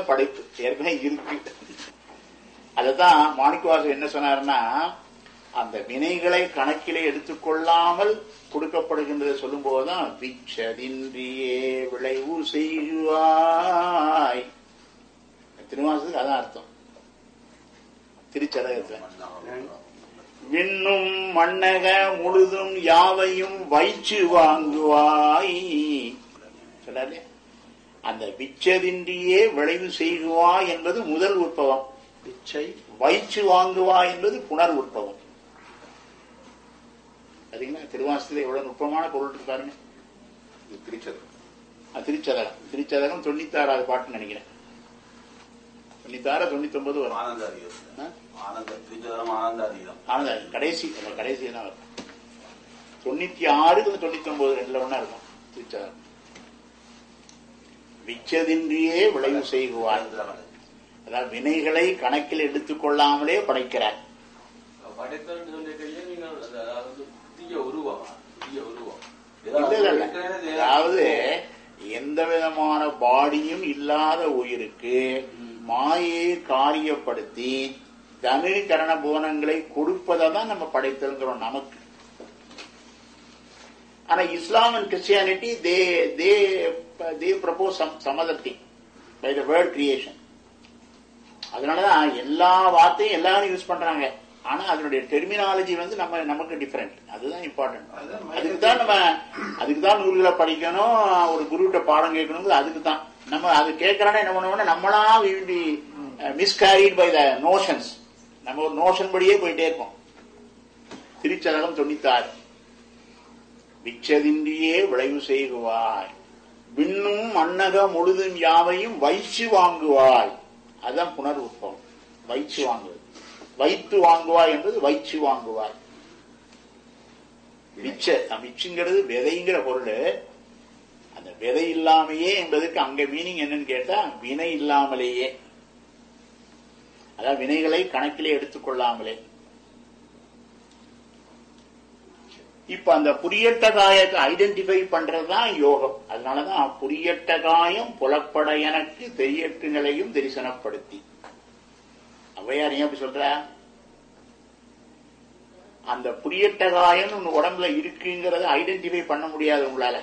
தான் படைப்பு ஏற்கனவே இருக்கு அததான் மாணிக்கவாசர் என்ன சொன்னாருன்னா அந்த வினைகளை கணக்கிலே எடுத்துக்கொள்ளாமல் கொடுக்கப்படுகின்றதை சொல்லும் போதுதான் விச்சதின்றியே விளைவு செய்வாய் திருவாசத்துக்கு அதான் அர்த்தம் திருச்சதகத்துல விண்ணும் மண்ணக முழுதும் யாவையும் வைச்சு வாங்குவாய் சொல்லாரு அந்த விச்சதின்றியே விளைவு செய்குவாய் என்பது முதல் உற்பவம் பிச்சை வைச்சு வாங்குவாய் என்பது புனர் உற்பவம் சரிங்களா திருவாசத்துல எவ்வளவு நுட்பமான பொருள் இருக்கு பாருங்க இது திருச்சது அது திருச்சதகம் திருச்சதகம் தொண்ணூத்தாறாவது பாட்டுன்னு நினைக்கிறேன் தொண்ணூத்தாறு தொண்ணூத்தி ஒன்பது வரும் ஆனந்தாதீதம் ஆ? ஆனந்த திருச்சதம் ஆனந்தாதீதம் ஆனந்த கடைசி அந்த கடைசி தான் வரும் தொண்ணூத்தி ஆறு தொண்ணூத்தி ஒன்பது ரெண்டுல ஒண்ணா இருக்கும் திருச்சதகம் விச்சதின்றியே விளைவு செய்குவாய் அதாவது வினைகளை கணக்கில் எடுத்துக்கொள்ளாமலே படைக்கிறார் படைத்தல் சொல்லிட்டீங்க நீங்கள் அந்த அதாவது புதிய உருவம் புதிய உருவம் இல்ல இல்ல இல்ல அதாவது எந்த விதமான பாடியும் இல்லாத உயிருக்கு மாயை காரியப்படுத்தி தனு கரண புவனங்களை கொடுப்பதை தான் நம்ம படைத்தல்கிறோம் நமக்கு ஆனா Islam and Christianity they they they propose some some other thing by the word creation அதனாலதான் எல்லா வார்த்தையும் எல்லாரும் யூஸ் பண்றாங்க ஆனா அதனுடைய டெர்மினாலஜி வந்து நம்ம நமக்கு டிஃபரெண்ட் அதுதான் இம்பார்ட்டன்ட் அதுக்கு தான் நம்ம அதுக்கு தான் நூல்களை படிக்கணும் ஒரு குருகிட்ட பாடம் கேட்கணும் அதுக்கு தான் நம்ம அது கேட்கறானே என்ன பண்ணுவோம்னா நம்மளா மிஸ்கேரிட் பை த நோஷன்ஸ் நம்ம ஒரு நோஷன் படியே போயிட்டே இருப்போம் திருச்சதகம் தொண்ணூத்தாறு விச்சதின்றியே விளைவு செய்குவாய் விண்ணும் மன்னக முழுதும் யாவையும் வைச்சு வாங்குவாய் அதான் புனர்வுப்பம் வைச்சு வாங்குவது வைத்து வாங்குவாய் என்பது வைச்சு வாங்குவாய் விச்ச விச்சுங்கிறது விதைங்கிற பொருள் அந்த விதை இல்லாமையே என்பதற்கு அங்க மீனிங் என்னன்னு கேட்டா வினை இல்லாமலேயே அதாவது வினைகளை கணக்கிலே எடுத்துக்கொள்ளாமலே இப்ப அந்த புரியட்ட காயத்தை ஐடென்டிஃபை பண்றதுதான் யோகம் அதனாலதான் புரியட்ட காயம் புலப்பட எனக்கு தெரியட்டு நிலையும் தரிசனப்படுத்தி ஔவையார் ஏன் அப்படி சொல்ற அந்த புரியட்ட காயம் உங்க உடம்புல இருக்குங்கிறத ஐடென்டிஃபை பண்ண முடியாது உங்களால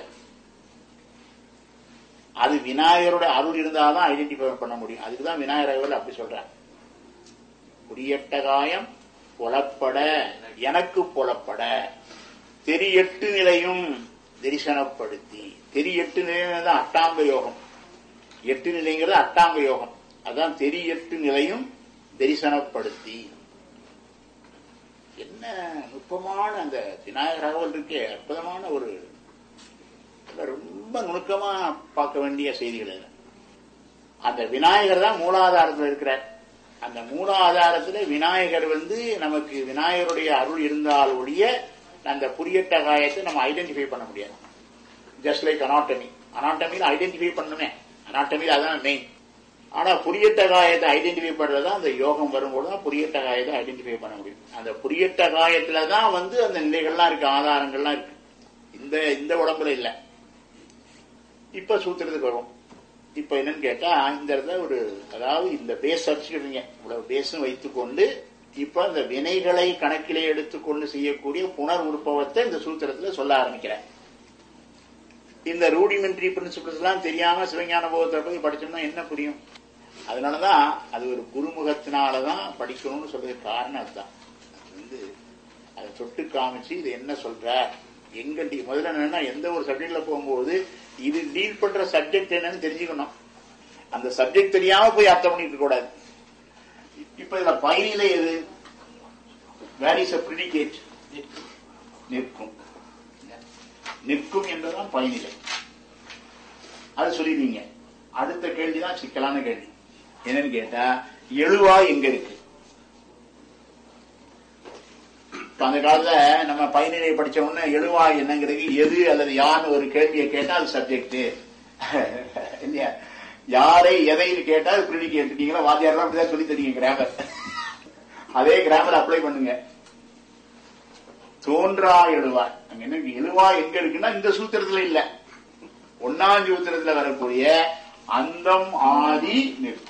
அது விநாயகரோட அருள் இருந்தாதான் ஐடென்டிஃபை பண்ண முடியும் அதுக்குதான் விநாயகர் அவர்கள் அப்படி சொல்றார் புரியட்ட காயம் புலப்பட எனக்கு புலப்பட தெரியட்டு நிலையும் தரிசனப்படுத்தி தெரியட்டு நிலையம் தான் அட்டாங்க யோகம் எட்டு நிலைங்கிறது அட்டாங்க யோகம் அதான் தெரியட்டு நிலையும் தரிசனப்படுத்தி என்ன நுட்பமான அந்த விநாயகர் அகவல் இருக்கே அற்புதமான ஒரு ரொம்ப நுணுக்கமா பார்க்க வேண்டிய செய்திகள் இது. அந்த விநாயகர் தான் மூலாதாரத்தில் இருக்கிறார் அந்த மூலாதாரத்துல விநாயகர் வந்து நமக்கு விநாயகருடைய அருள் இருந்தால் ஒழிய அந்த புரியட்ட காயத்தை நம்ம ஐடென்டிஃபை பண்ண முடியாது ஜஸ்ட் லைக் அனாட்டமி அனாட்டமியில் ஐடென்டிஃபை பண்ணணுமே அனாட்டமியில் அதான் மெயின் ஆனா புரியட்ட காயத்தை ஐடென்டிஃபை பண்றதா அந்த யோகம் வரும்போது தான் புரியட்ட காயத்தை ஐடென்டிஃபை பண்ண முடியும் அந்த புரியட்ட காயத்துல தான் வந்து அந்த நிலைகள்லாம் இருக்கு ஆதாரங்கள்லாம் இருக்கு இந்த இந்த உடம்புல இல்ல இப்ப சூத்திரத்துக்கு வரும் இப்ப என்னன்னு கேட்டா இந்த இடத்துல ஒரு அதாவது இந்த பேஸ் அடிச்சுக்கிறீங்க இவ்வளவு பேஸும் வைத்துக்கொண்டு இப்ப இந்த வினைகளை கணக்கிலே எடுத்துக்கொண்டு செய்யக்கூடிய புனர் உற்பவத்தை இந்த சூத்திரத்துல சொல்ல ஆரம்பிக்கிறேன் இந்த ரூடிமெண்ட்ரி பிரின்சிபிள்ஸ் எல்லாம் தெரியாம சிவஞான போகத்தை போய் படிச்சோம்னா என்ன புரியும் அதனாலதான் அது ஒரு குருமுகத்தினாலதான் படிக்கணும்னு சொல்றதுக்கு காரணம் அதுதான் அது வந்து அதை தொட்டு காமிச்சு இது என்ன சொல்ற எங்க டி- முதல்ல என்னன்னா எந்த ஒரு சப்ஜெக்ட்ல போகும்போது இது டீல் பண்ற சப்ஜெக்ட் என்னன்னு தெரிஞ்சுக்கணும் அந்த சப்ஜெக்ட் தெரியாம போய் அர்த்தம் பண்ணிட்டு இருக்க கூடாது இப்ப இதுல பயனிலை எது வேர் இஸ் அ ப்ரிடிகேட் நிற்கும் நிற்கும் என்பதுதான் பயனிலை அது சொல்லிடுவீங்க அடுத்த கேள்விதான் சிக்கலான கேள்வி என்னன்னு கேட்டா எழுவா எங்க இருக்கு இப்ப அந்த காலத்துல நம்ம பயனிலை படிச்ச உடனே எழுவா என்னங்கிறது எது அல்லது யான்னு ஒரு கேள்வியை கேட்டா அது சப்ஜெக்ட் இல்லையா யாரை எதைன்னு கேட்டா அது ப்ரிடிகேட் நீங்களா வாத்தியாரெல்லாம் அப்படிதான் சொல்லி தரீங்க கிராமர் அதே கிராமர் அப்ளை பண்ணுங்க தோன்றா எழுவாய் அங்க என்ன எழுவாய் எங்க இருக்குன்னா இந்த சூத்திரத்துல இல்ல ஒன்னாம் சூத்திரத்துல வரக்கூடிய அந்தம் ஆதி நிற்கும்